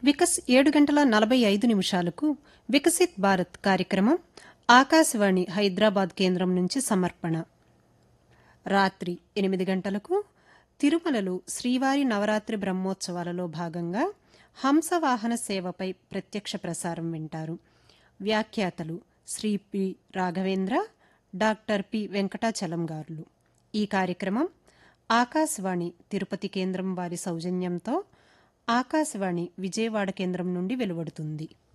వికస్ ఏడు గంటల నలభై ఐదు నిమిషాలకు వికసిత్ భారత్ కార్యక్రమం ఆకాశవాణి హైదరాబాద్ కేంద్రం నుంచి సమర్పణ రాత్రి ఎనిమిది గంటలకు తిరుమలలో శ్రీవారి నవరాత్రి బ్రహ్మోత్సవాలలో భాగంగా హంసవాహన సేవపై ప్రత్యక్ష ప్రసారం వింటారు వ్యాఖ్యాతలు Sri P Raghavendra doctor P Venkatachalam గారులు ఈ కార్యక్రమం ఆకాశవాణి తిరుపతి కేంద్రం వారి సౌజన్యంతో ఆకాశవాణి విజయవాడ కేంద్రం నుండి వెలువడుతుంది